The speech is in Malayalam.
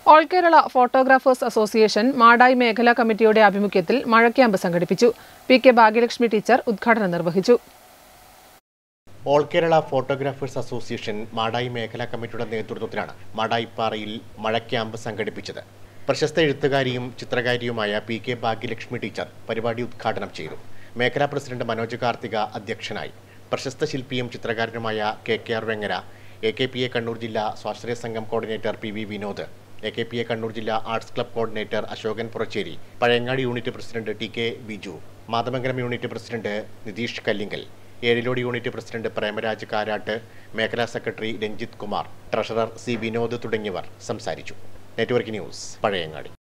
all Kerala photographers association Madayi മേഖലാ കമ്മിറ്റിയുടെ ആഭിമുഖ്യത്തിൽ മഴ ക്യാമ്പ് സംഘടിപ്പിച്ചു പി കെ ഭാഗ്യലക്ഷ്മി ടീച്ചർ ഉദ്ഘാടനം നിർവഹിച്ചു all Kerala photographers association Madayi മേഖലാ കമ്മിറ്റിയുടെ നേതൃത്വത്തിലാണ് മാടായിപ്പാറയിൽ മഴ ക്യാമ്പ് സംഘടിപ്പിച്ചത് പ്രശസ്ത എഴുത്തുകാരിയും ചിത്രകാരിയുമായ പി കെ ഭാഗ്യലക്ഷ്മി ടീച്ചർ പരിപാടി ഉദ്ഘാടനം ചെയ്തു മേഖലാ പ്രസിഡന്റ് മനോജ് കാർത്തിക അധ്യക്ഷനായി പ്രശസ്ത ശില്പിയും ചിത്രകാരനുമായ K K R Vengara A K P A Kannur ജില്ലാ സ്വാശ്രയ സംഘം coordinator P V Vinod A K P A Kannur ജില്ലാ arts club coordinator Ashokan Purachery Pazhayangadi unit president T K Biju Mathamangalam unit president Nitish Kallingal Ezhilode unit president Premaraj Karat മേഖലാ secretary Ranjith Kumar treasurer C Vinod തുടങ്ങിയവർ സംസാരിച്ചു നെറ്റ്വർക്ക് ന്യൂസ് പഴയങ്ങാടി